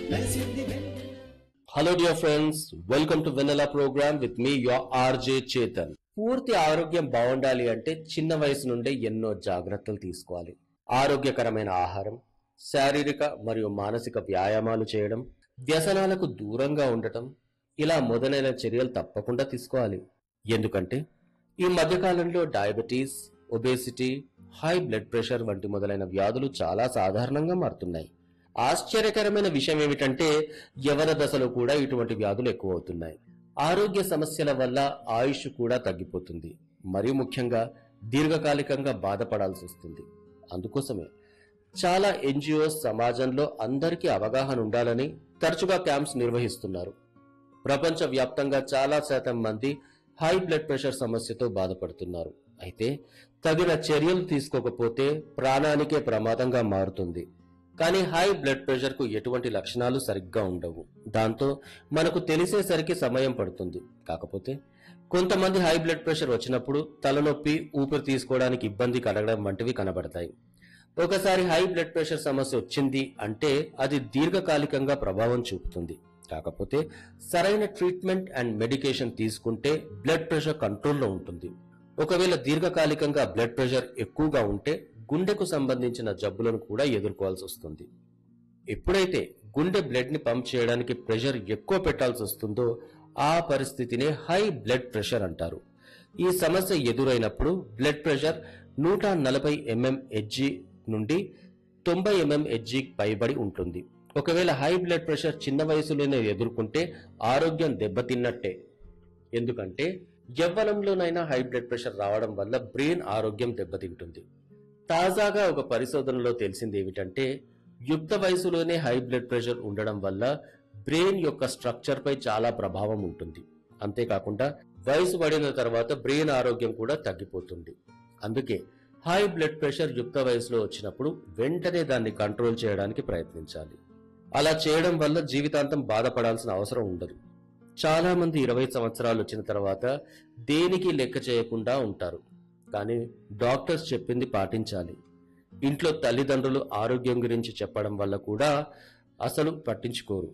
hello dear friends welcome to Vennela programme with me your RJ Chetan పూర్తి ఆరోగ్యం బాగుండాలి అంటే చిన్న వయసు నుండే ఎన్నో జాగ్రత్తలు తీసుకోవాలి ఆరోగ్యకరమైన ఆహారం శారీరక మరియు మానసిక వ్యాయామాలు చేయడం వ్యసనాలకు దూరంగా ఉండటం ఇలా మొదలైన చర్యలు తప్పకుండా తీసుకోవాలి ఎందుకంటే ఈ మధ్యకాలంలో diabetes obesity high blood pressure వంటి మొదలైన వ్యాధులు చాలా సాధారణంగా మారుతున్నాయి ఆశ్చర్యకరమైన విషయం ఏమిటంటే యవన దశలో కూడా ఇటువంటి వ్యాధులు ఎక్కువ అవుతున్నాయి ఆరోగ్య సమస్యల వల్ల ఆయుష్ కూడా తగ్గిపోతుంది మరియు ముఖ్యంగా దీర్ఘకాలికంగా బాధపడాల్సి వస్తుంది అందుకోసమే చాలా ఎన్జిఓస్ సమాజంలో అందరికీ అవగాహన ఉండాలని తరచుగా క్యాంప్స్ నిర్వహిస్తున్నారు ప్రపంచ వ్యాప్తంగా చాలా శాతం మంది హై బ్లడ్ ప్రెషర్ సమస్యతో బాధపడుతున్నారు అయితే తగిన చర్యలు తీసుకోకపోతే ప్రాణానికే ప్రమాదంగా మారుతుంది కానీ హై బ్లడ్ ప్రెషర్ కు ఎటువంటి లక్షణాలు సరిగ్గా ఉండవు దాంతో మనకు తెలిసేసరికి సమయం పడుతుంది కాకపోతే కొంతమంది హై బ్లడ్ ప్రెషర్ వచ్చినప్పుడు తలనొప్పి ఊపిరి తీసుకోవడానికి ఇబ్బంది కలగడం వంటివి కనబడతాయి ఒకసారి హై బ్లడ్ ప్రెషర్ సమస్య వచ్చింది అంటే అది దీర్ఘకాలికంగా ప్రభావం చూపుతుంది కాకపోతే సరైన ట్రీట్మెంట్ అండ్ మెడికేషన్ తీసుకుంటే బ్లడ్ ప్రెషర్ కంట్రోల్లో ఉంటుంది ఒకవేళ దీర్ఘకాలికంగా బ్లడ్ ప్రెషర్ ఎక్కువగా ఉంటే గుండెకు సంబంధించిన జబ్బులను కూడా ఎదుర్కోవాల్సి వస్తుంది ఎప్పుడైతే గుండె బ్లడ్ ని పంప్ చేయడానికి ప్రెషర్ ఎక్కువ పెట్టాల్సి వస్తుందో ఆ పరిస్థితినే హై బ్లడ్ ప్రెషర్ అంటారు ఈ సమస్య ఎదురైనప్పుడు బ్లడ్ ప్రెషర్ నూట నలభై ఎంఎం హెచ్జి నుండి తొంభై ఎంఎం హెచ్జి పైబడి ఉంటుంది ఒకవేళ హై బ్లడ్ ప్రెషర్ చిన్న వయసులోనే ఎదుర్కొంటే ఆరోగ్యం దెబ్బతిన్నట్టే ఎందుకంటే యవ్వనంలోనైనా హై బ్లడ్ ప్రెషర్ రావడం వల్ల బ్రెయిన్ ఆరోగ్యం దెబ్బతింటుంది తాజాగా ఒక పరిశోధనలో తెలిసింది ఏమిటంటే యుక్త వయసులోనే హై బ్లడ్ ప్రెషర్ ఉండడం వల్ల బ్రెయిన్ యొక్క స్ట్రక్చర్ పై చాలా ప్రభావం ఉంటుంది అంతేకాకుండా వయసు పడిన తర్వాత బ్రెయిన్ ఆరోగ్యం కూడా తగ్గిపోతుంది అందుకే హై బ్లడ్ ప్రెషర్ యుక్త వయసులో వచ్చినప్పుడు వెంటనే దాన్ని కంట్రోల్ చేయడానికి ప్రయత్నించాలి అలా చేయడం వల్ల జీవితాంతం బాధపడాల్సిన అవసరం ఉండదు చాలా మంది ఇరవై సంవత్సరాలు వచ్చిన తర్వాత దేనికి లెక్క చేయకుండా ఉంటారు కానీ డాక్టర్స్ చెప్పింది పాటించాలి ఇంట్లో తల్లిదండ్రులు ఆరోగ్యం గురించి చెప్పడం వల్ల కూడా అసలు పట్టించుకోరు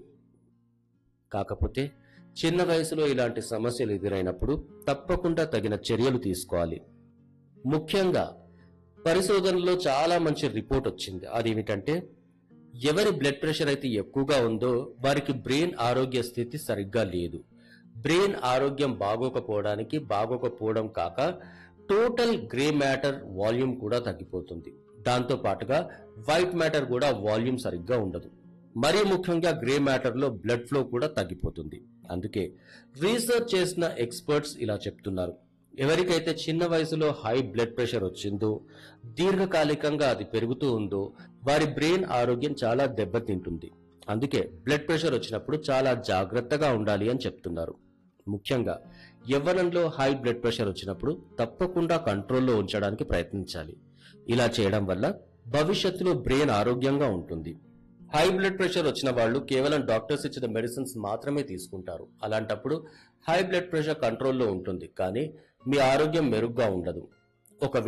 కాకపోతే చిన్న వయసులో ఇలాంటి సమస్యలు ఎదురైనప్పుడు తప్పకుండా తగిన చర్యలు తీసుకోవాలి ముఖ్యంగా పరిశోధనలో చాలా మంచి రిపోర్ట్ వచ్చింది అదేమిటంటే ఎవరి బ్లడ్ ప్రెషర్ అయితే ఎక్కువగా ఉందో వారికి బ్రెయిన్ ఆరోగ్య స్థితి సరిగ్గా లేదు బ్రెయిన్ ఆరోగ్యం బాగోకపోవడానికి బాగోకపోవడం కాక టోటల్ గ్రే మ్యాటర్ వాల్యూమ్ కూడా తగ్గిపోతుంది దాంతో పాటుగా వైట్ మ్యాటర్ కూడా వాల్యూమ్ సరిగ్గా ఉండదు మరీ ముఖ్యంగా గ్రే మ్యాటర్ లో బ్లడ్ ఫ్లో కూడా తగ్గిపోతుంది అందుకే రీసెర్చ్ చేసిన ఎక్స్పర్ట్స్ ఇలా చెప్తున్నారు ఎవరికైతే చిన్న వయసులో హై బ్లడ్ ప్రెషర్ వచ్చిందో దీర్ఘకాలికంగా అది పెరుగుతూ ఉందో వారి బ్రెయిన్ ఆరోగ్యం చాలా దెబ్బతింటుంది అందుకే బ్లడ్ ప్రెషర్ వచ్చినప్పుడు చాలా జాగ్రత్తగా ఉండాలి అని చెప్తున్నారు ముఖ్యంగా యవ్వనంలో హై బ్లడ్ ప్రెషర్ వచ్చినప్పుడు తప్పకుండా కంట్రోల్లో ఉంచడానికి ప్రయత్నించాలి ఇలా చేయడం వల్ల భవిష్యత్తులో బ్రెయిన్ ఆరోగ్యంగా ఉంటుంది హై బ్లడ్ ప్రెషర్ వచ్చిన వాళ్ళు కేవలం డాక్టర్స్ ఇచ్చిన మెడిసిన్స్ మాత్రమే తీసుకుంటారు అలాంటప్పుడు హై బ్లడ్ ప్రెషర్ కంట్రోల్లో ఉంటుంది కానీ మీ ఆరోగ్యం మెరుగ్గా ఉండదు ఒక